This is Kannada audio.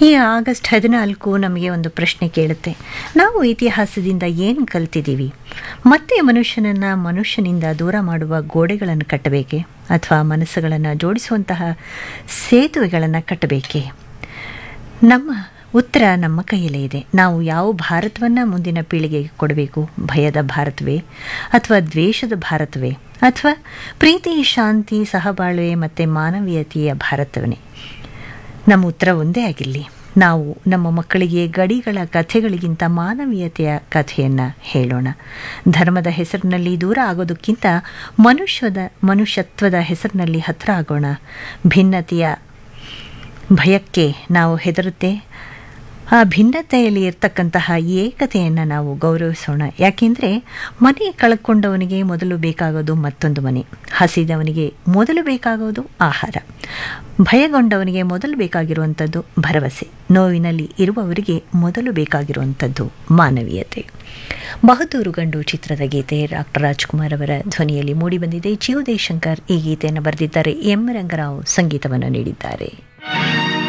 ಈ ಆಗಸ್ಟ್ ಹದಿನಾಲ್ಕು ನಮಗೆ ಒಂದು ಪ್ರಶ್ನೆ ಕೇಳುತ್ತೆ ನಾವು ಇತಿಹಾಸದಿಂದ ಏನು ಕಲ್ತಿದ್ದೀವಿ ಮತ್ತೆ ಮನುಷ್ಯನನ್ನು ಮನುಷ್ಯನಿಂದ ದೂರ ಮಾಡುವ ಗೋಡೆಗಳನ್ನು ಕಟ್ಟಬೇಕೆ ಅಥವಾ ಮನಸ್ಸುಗಳನ್ನು ಜೋಡಿಸುವಂತಹ ಸೇತುವೆಗಳನ್ನು ಕಟ್ಟಬೇಕೆ ನಮ್ಮ ಉತ್ತರ ನಮ್ಮ ಕೈಯಲ್ಲೇ ಇದೆ ನಾವು ಯಾವ ಭಾರತವನ್ನು ಮುಂದಿನ ಪೀಳಿಗೆಗೆ ಕೊಡಬೇಕು ಭಯದ ಭಾರತವೇ ಅಥವಾ ದ್ವೇಷದ ಭಾರತವೇ ಅಥವಾ ಪ್ರೀತಿ ಶಾಂತಿ ಸಹಬಾಳ್ವೆ ಮತ್ತು ಮಾನವೀಯತೆಯ ಭಾರತವೇ ನಮ್ಮ ಉತ್ತರ ಒಂದೇ ಆಗಿರಲಿ ನಾವು ನಮ್ಮ ಮಕ್ಕಳಿಗೆ ಗಡಿಗಳ ಕಥೆಗಳಿಗಿಂತ ಮಾನವೀಯತೆಯ ಕಥೆಯನ್ನು ಹೇಳೋಣ ಧರ್ಮದ ಹೆಸರಿನಲ್ಲಿ ದೂರ ಆಗೋದಕ್ಕಿಂತ ಮನುಷ್ಯದ ಮನುಷ್ಯತ್ವದ ಹೆಸರಿನಲ್ಲಿ ಹತ್ತಿರ ಆಗೋಣ ಭಿನ್ನತೆಯ ಭಯಕ್ಕೆ ನಾವು ಹೆದರುತ್ತೆ ಆ ಭಿನ್ನತೆಯಲ್ಲಿ ಇರ್ತಕ್ಕಂತಹ ಏಕತೆಯನ್ನು ನಾವು ಗೌರವಿಸೋಣ ಯಾಕೆಂದರೆ ಮನೆ ಕಳ್ಕೊಂಡವನಿಗೆ ಮೊದಲು ಬೇಕಾಗೋದು ಮತ್ತೊಂದು ಮನೆ ಹಸಿದವನಿಗೆ ಮೊದಲು ಬೇಕಾಗೋದು ಆಹಾರ ಭಯಗೊಂಡವನಿಗೆ ಮೊದಲು ಬೇಕಾಗಿರುವಂಥದ್ದು ಭರವಸೆ ನೋವಿನಲ್ಲಿ ಇರುವವರಿಗೆ ಮೊದಲು ಬೇಕಾಗಿರುವಂಥದ್ದು ಮಾನವೀಯತೆ ಬಹದ್ದೂರು ಗಂಡು ಚಿತ್ರದ ಗೀತೆ ಡಾಕ್ಟರ್ ರಾಜ್ಕುಮಾರ್ ಅವರ ಧ್ವನಿಯಲ್ಲಿ ಮೂಡಿಬಂದಿದೆ ಜೀವ ಜಯಶಂಕರ್ ಈ ಗೀತೆಯನ್ನು ಬರೆದಿದ್ದಾರೆ ಎಂ ರಂಗರಾವ್ ಸಂಗೀತವನ್ನು ನೀಡಿದ್ದಾರೆ